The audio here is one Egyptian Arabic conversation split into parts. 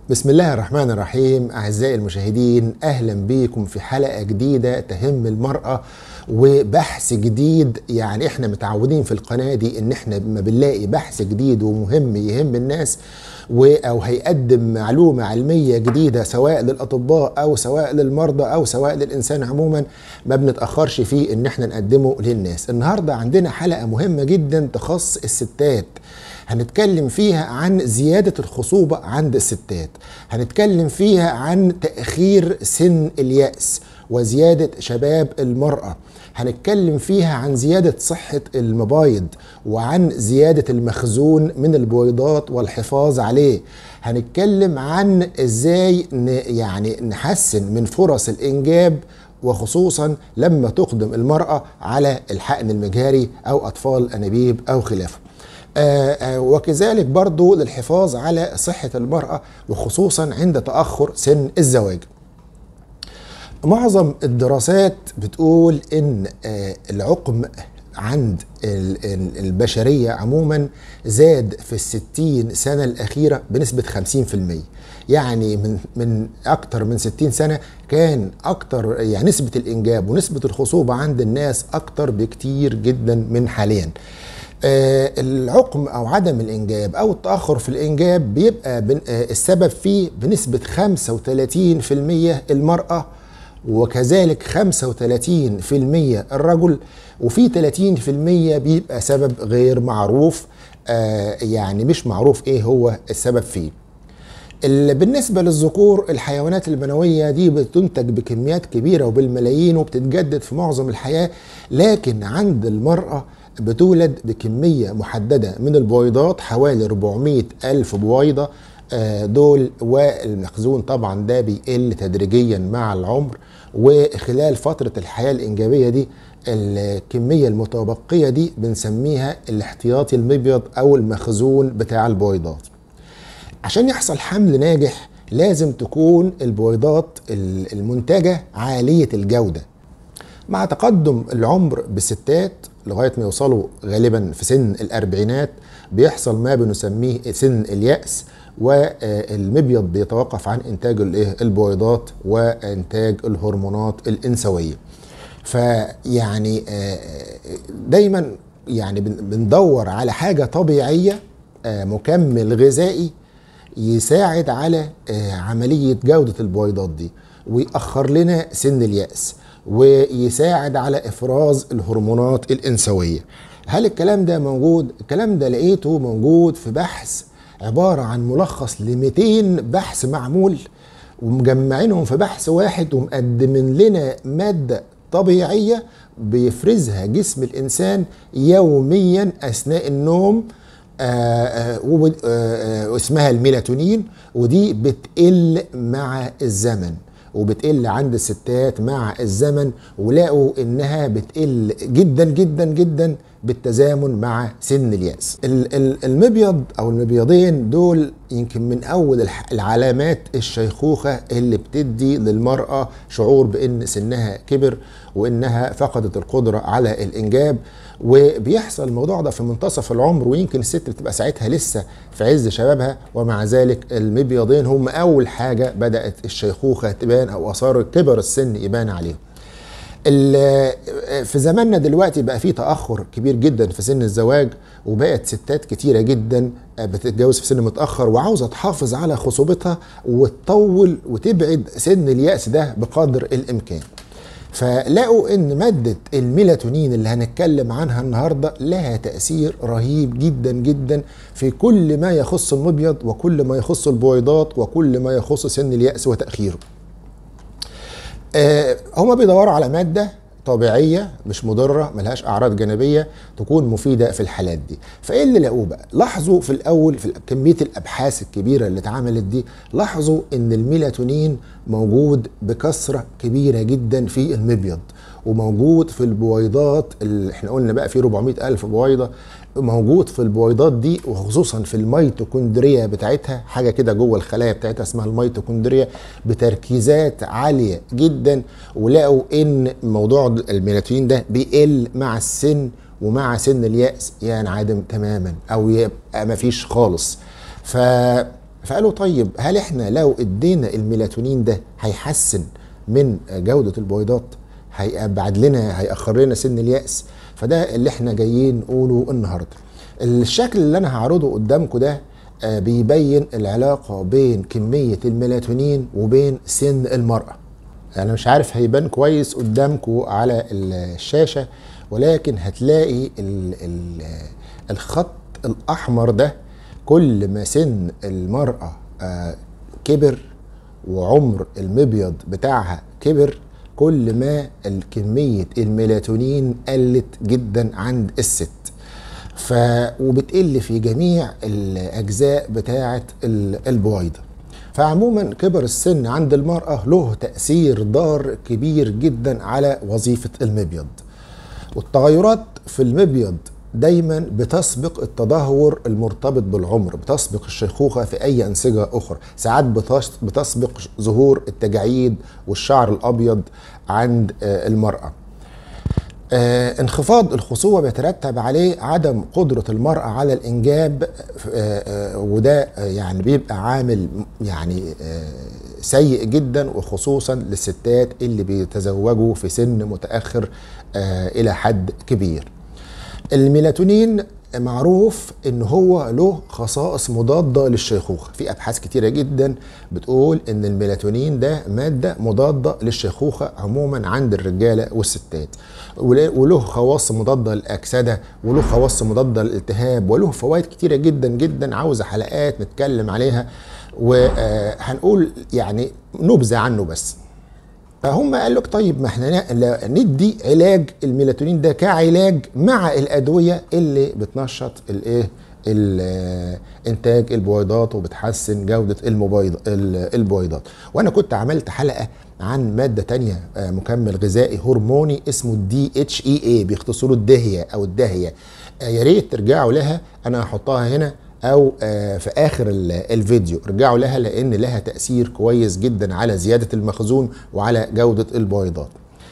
بسم الله الرحمن الرحيم أعزائي المشاهدين أهلا بكم في حلقة جديدة تهم المرأة وبحث جديد يعني احنا متعودين في القناة دي ان احنا ما بنلاقي بحث جديد ومهم يهم الناس و او هيقدم معلومة علمية جديدة سواء للأطباء أو سواء للمرضى أو سواء للإنسان عموما ما بنتأخرش فيه ان احنا نقدمه للناس النهاردة عندنا حلقة مهمة جدا تخص الستات هنتكلم فيها عن زيادة الخصوبة عند الستات هنتكلم فيها عن تأخير سن اليأس وزيادة شباب المرأة هنتكلم فيها عن زيادة صحة المبايض وعن زيادة المخزون من البويضات والحفاظ عليه هنتكلم عن ازاي يعني نحسن من فرص الانجاب وخصوصا لما تقدم المرأة على الحقن المجهري أو أطفال أنابيب أو خلافه آآ آآ وكذلك برضو للحفاظ على صحة المرأة وخصوصا عند تأخر سن الزواج معظم الدراسات بتقول ان العقم عند البشرية عموما زاد في الستين سنة الأخيرة بنسبة خمسين في المية يعني من من أكتر من ستين سنة كان أكتر يعني نسبة الإنجاب ونسبة الخصوبة عند الناس أكتر بكتير جدا من حاليا آه العقم او عدم الانجاب او التاخر في الانجاب بيبقى آه السبب فيه بنسبه 35% المراه وكذلك 35% الرجل وفي 30% بيبقى سبب غير معروف آه يعني مش معروف ايه هو السبب فيه بالنسبة للذكور الحيوانات المنوية دي بتنتج بكميات كبيرة وبالملايين وبتتجدد في معظم الحياة لكن عند المرأة بتولد بكمية محددة من البويضات حوالي 400 ألف بويضة دول والمخزون طبعا ده بيقل تدريجيا مع العمر وخلال فترة الحياة الإنجابية دي الكمية المتبقية دي بنسميها الاحتياطي المبيض أو المخزون بتاع البويضات عشان يحصل حمل ناجح لازم تكون البويضات المنتجة عالية الجودة مع تقدم العمر بالستات لغاية ما يوصلوا غالبا في سن الأربعينات بيحصل ما بنسميه سن اليأس والمبيض بيتوقف عن إنتاج البويضات وإنتاج الهرمونات الإنثوية فيعني دايما يعني بندور على حاجة طبيعية مكمل غذائي يساعد على عملية جودة البويضات دي ويأخر لنا سن اليأس ويساعد على افراز الهرمونات الانثويه هل الكلام ده موجود الكلام ده لقيته موجود في بحث عباره عن ملخص ل 200 بحث معمول ومجمعينهم في بحث واحد ومقدمين لنا ماده طبيعيه بيفرزها جسم الانسان يوميا اثناء النوم واسمها الميلاتونين ودي بتقل مع الزمن وبتقل عند الستات مع الزمن ولقوا انها بتقل جدا جدا جدا بالتزامن مع سن الياس المبيض او المبيضين دول يمكن من اول العلامات الشيخوخه اللي بتدي للمراه شعور بان سنها كبر وانها فقدت القدره على الانجاب وبيحصل الموضوع ده في منتصف العمر ويمكن الست بتبقى ساعتها لسه في عز شبابها ومع ذلك المبيضين هم اول حاجه بدات الشيخوخه تبان او اثار كبر السن يبان عليهم في زماننا دلوقتي بقى في تاخر كبير جدا في سن الزواج وبقت ستات كتيره جدا بتتجوز في سن متاخر وعاوزه تحافظ على خصوبتها وتطول وتبعد سن الياس ده بقدر الامكان فلقوا ان مادة الميلاتونين اللي هنتكلم عنها النهاردة لها تأثير رهيب جدا جدا في كل ما يخص المبيض وكل ما يخص البويضات وكل ما يخص سن اليأس وتأخيره آه هما بيدوروا على مادة طبيعية مش مضرة ملهاش أعراض جانبية تكون مفيدة في الحالات دي فإيه اللي لقوه بقى لاحظوا في الأول في كمية الأبحاث الكبيرة اللي اتعملت دي لاحظوا إن الميلاتونين موجود بكثرة كبيرة جدا في المبيض وموجود في البويضات اللي احنا قلنا بقى في 400 ألف بويضة موجود في البويضات دي وخصوصا في الميتوكوندريا بتاعتها حاجه كده جوه الخلايا بتاعتها اسمها الميتوكوندريا بتركيزات عاليه جدا ولقوا ان موضوع الميلاتونين ده بيقل مع السن ومع سن اليأس ينعدم تماما او يبقى مفيش خالص ف فقالوا طيب هل احنا لو ادينا الميلاتونين ده هيحسن من جوده البويضات هيبعد لنا هيأخر لنا سن اليأس فده اللي احنا جايين نقوله النهارده الشكل اللي انا هعرضه قدامكم ده آه، بيبين العلاقة بين كمية الميلاتونين وبين سن المرأة أنا مش عارف هيبان كويس قدامكم على الشاشة ولكن هتلاقي ال ال الخط الأحمر ده كل ما سن المرأة آه، كبر وعمر المبيض بتاعها كبر كل ما كمية الميلاتونين قلت جدا عند الست ف وبتقل في جميع الاجزاء بتاعه البويضه فعموما كبر السن عند المراه له تاثير ضار كبير جدا على وظيفه المبيض والتغيرات في المبيض دايما بتسبق التدهور المرتبط بالعمر بتسبق الشيخوخه في اي انسجه اخرى ساعات بتسبق ظهور التجاعيد والشعر الابيض عند آه، المراه آه انخفاض الخصوبه بيترتب عليه عدم قدره المراه على الانجاب آه آه وده آه، يعني بيبقى عامل يعني آه سيء جدا وخصوصا للستات اللي بيتزوجوا في سن متاخر آه الى حد كبير. الميلاتونين معروف ان هو له خصائص مضاده للشيخوخه في ابحاث كتيره جدا بتقول ان الميلاتونين ده ماده مضاده للشيخوخه عموما عند الرجاله والستات وله خواص مضاده للاكسده وله خواص مضاده للالتهاب وله فوائد كتيره جدا جدا عاوزه حلقات نتكلم عليها وهنقول يعني نبذه عنه بس فهم قال لك طيب ما احنا ندي علاج الميلاتونين ده كعلاج مع الادويه اللي بتنشط الايه انتاج البويضات وبتحسن جوده المبيض البويضات وانا كنت عملت حلقه عن ماده تانية آه، مكمل غذائي هرموني اسمه الدي اتش اي اي بيختصروا الدهيه او الداهيه آه، يا ريت ترجعوا لها انا هحطها هنا او آه، في اخر الفيديو ارجعوا لها لان لها تاثير كويس جدا على زياده المخزون وعلى جوده البويضات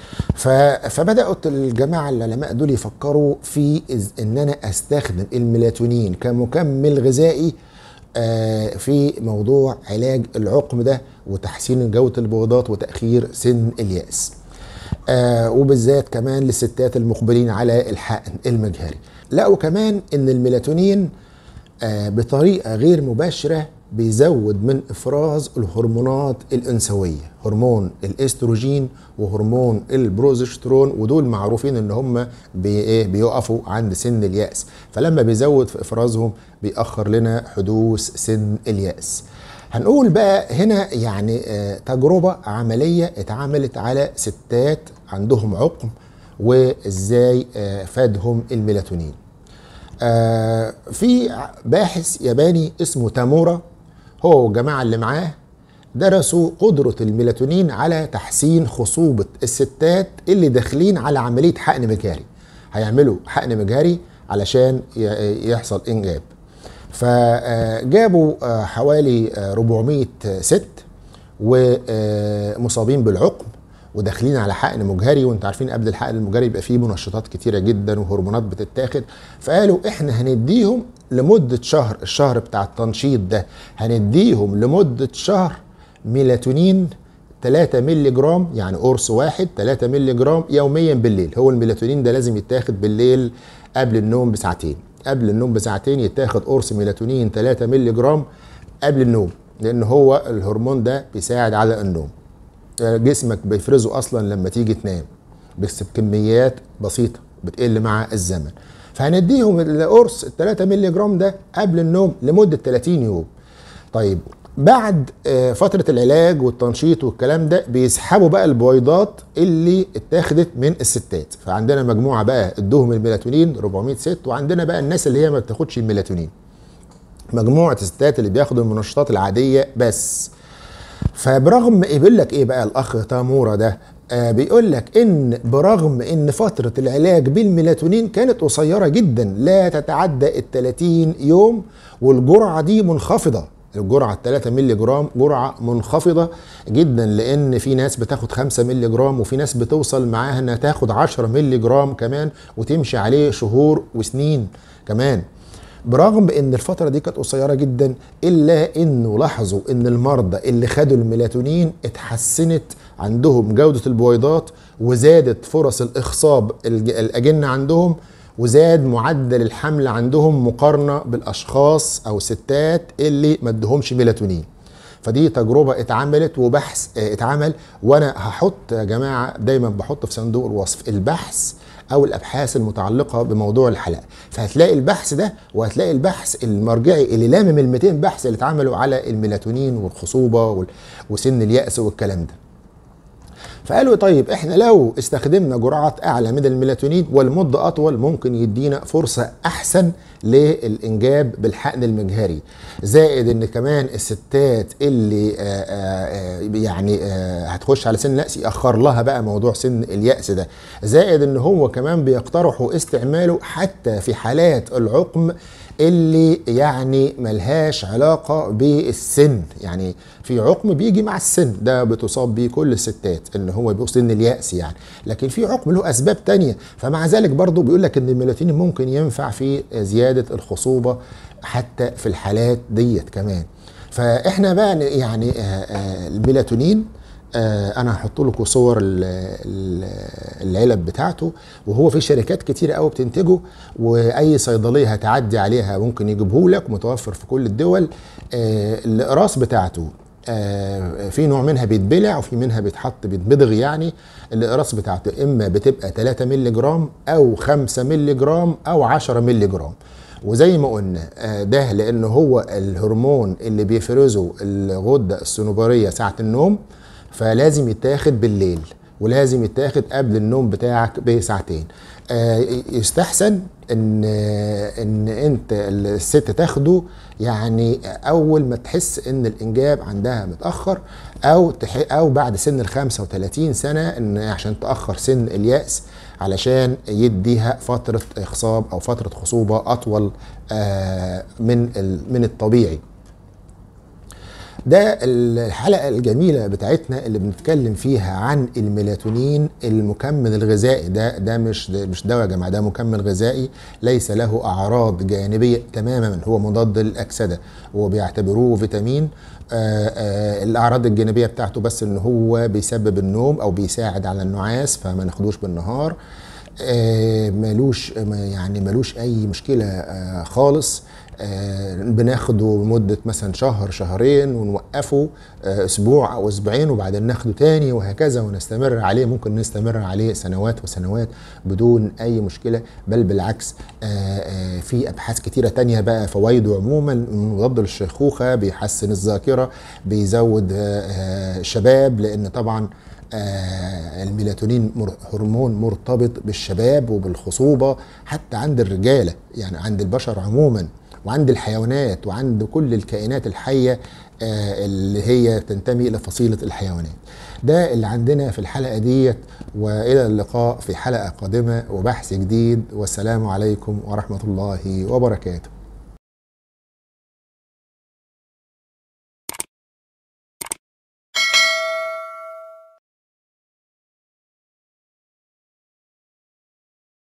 فبداوا الجماعه العلماء دول يفكروا في ان انا استخدم الميلاتونين كمكمل غذائي آه، في موضوع علاج العقم ده وتحسين جوده البويضات وتاخير سن الياس آه، وبالذات كمان للستات المقبلين على الحقن المجهري لقوا كمان ان الميلاتونين آه، بطريقه غير مباشره بيزود من افراز الهرمونات الانثويه هرمون الاستروجين وهرمون البروزسترون ودول معروفين ان هم إيه، بيقفوا عند سن الياس فلما بيزود في افرازهم بيأخر لنا حدوث سن الياس هنقول بقى هنا يعني آه، تجربة عملية اتعملت على ستات عندهم عقم وازاي آه، فادهم الميلاتونين آه، في باحث ياباني اسمه تامورا هو والجماعه اللي معاه درسوا قدرة الميلاتونين على تحسين خصوبة الستات اللي داخلين على عملية حقن مجهري هيعملوا حقن مجهري علشان يحصل إنجاب فجابوا آه، حوالي 400 ست ومصابين بالعقم وداخلين على حقن مجهري وانت عارفين قبل الحقن المجهري يبقى فيه منشطات كتيره جدا وهرمونات بتتاخد فقالوا احنا هنديهم لمده شهر الشهر بتاع التنشيط ده هنديهم لمده شهر ميلاتونين 3 مللي جرام يعني قرص واحد 3 مللي جرام يوميا بالليل هو الميلاتونين ده لازم يتاخد بالليل قبل النوم بساعتين قبل النوم بساعتين يتاخد قرص ميلاتونين 3 مللي جرام قبل النوم لان هو الهرمون ده بيساعد على النوم جسمك بيفرزه اصلا لما تيجي تنام بس بكميات بسيطه بتقل مع الزمن فهنديهم القرص ال 3 مللي جرام ده قبل النوم لمده 30 يوم طيب بعد آه، فتره العلاج والتنشيط والكلام ده بيسحبوا بقى البويضات اللي اتاخدت من الستات فعندنا مجموعه بقى ادوهم الميلاتونين 400 ست وعندنا بقى الناس اللي هي ما بتاخدش الميلاتونين مجموعه الستات اللي بياخدوا المنشطات العاديه بس فبرغم بيقول لك ايه بقى الاخ تامورا ده آه بيقول لك ان برغم ان فتره العلاج بالميلاتونين كانت قصيره جدا لا تتعدى ال 30 يوم والجرعه دي منخفضه الجرعه 3 مللي جرام جرعه منخفضه جدا لان في ناس بتاخد 5 مللي جرام وفي ناس بتوصل معاها انها تاخد 10 مللي جرام كمان وتمشي عليه شهور وسنين كمان برغم ان الفتره دي كانت قصيره جدا الا انه لاحظوا ان المرضى اللي خدوا الميلاتونين اتحسنت عندهم جوده البويضات وزادت فرص الاخصاب الج- الاجنه عندهم وزاد معدل الحمل عندهم مقارنه بالاشخاص او الستات اللي ما ادهمش ميلاتونين فدي تجربه اتعملت وبحث اه، اتعمل وانا هحط يا جماعه دايما بحط في صندوق الوصف البحث او الابحاث المتعلقه بموضوع الحلقه فهتلاقي البحث ده وهتلاقي البحث المرجعي اللي لامم ال 200 بحث اللي اتعملوا على الميلاتونين والخصوبه وال- وسن الياس والكلام ده فقالوا طيب احنا لو استخدمنا جرعات اعلى من الميلاتونين والمده اطول ممكن يدينا فرصه احسن للانجاب بالحقن المجهري زائد ان كمان الستات اللي آه، آه، آه، يعني آه، هتخش على سن اليأس يأخر لها بقى موضوع سن اليأس ده زائد ان هو كمان بيقترحوا استعماله حتى في حالات العقم اللي يعني ملهاش علاقة بالسن يعني في عقم بيجي مع السن ده بتصاب بيه كل الستات ان هو بيبقى سن اليأس يعني لكن في عقم له اسباب تانية فمع ذلك برضو بيقول لك ان الميلاتونين ممكن ينفع في زيادة الخصوبة حتى في الحالات ديت كمان فاحنا بقى ن- يعني آه، آه، الميلاتونين آه، انا هحط لكم صور ال- ال- العلب بتاعته وهو في شركات كتيره قوي بتنتجه واي صيدليه هتعدي عليها ممكن يجيبه لك متوفر في كل الدول آه، الاقراص بتاعته آه، في نوع منها بيتبلع وفي منها بيتحط بيتبضغ يعني الاقراص بتاعته اما بتبقى 3 مللي جرام او 5 مللي جرام او 10 مللي جرام وزي ما قلنا آه، ده لان هو الهرمون اللي بيفرزه الغده الصنوبريه ساعه النوم فلازم يتاخد بالليل ولازم يتاخد قبل النوم بتاعك بساعتين آه، يستحسن ان ان انت الست تاخده يعني اول ما تحس ان الانجاب عندها متاخر او تح او بعد سن ال 35 سنه ان عشان تاخر سن الياس علشان يديها فتره اخصاب او فتره خصوبه اطول آه، من ال- من الطبيعي ده الحلقة الجميلة بتاعتنا اللي بنتكلم فيها عن الميلاتونين المكمل الغذائي ده ده مش ده مش دواء يا جماعة ده مكمل غذائي ليس له أعراض جانبية تماما هو مضاد للأكسدة وبيعتبروه فيتامين آه آه الأعراض الجانبية بتاعته بس إن هو بيسبب النوم أو بيساعد على النعاس فما ناخدوش بالنهار آه، ملوش ما- يعني ملوش اي مشكله آه، خالص آه، بناخده لمده مثلا شهر شهرين ونوقفه آه، اسبوع او اسبوعين وبعدين ناخده تاني وهكذا ونستمر عليه ممكن نستمر عليه سنوات وسنوات بدون اي مشكله بل بالعكس آه، آه، في ابحاث كتيره تانية بقى فوائده عموما مضاد للشيخوخه بيحسن الذاكره بيزود آه، آه، الشباب لان طبعا آه، الميلاتونين مر- هرمون مرتبط بالشباب وبالخصوبة حتى عند الرجالة يعني عند البشر عموما وعند الحيوانات وعند كل الكائنات الحية آه، اللي هي تنتمي إلى فصيلة الحيوانات ده اللي عندنا في الحلقة ديت وإلى اللقاء في حلقة قادمة وبحث جديد والسلام عليكم ورحمة الله وبركاته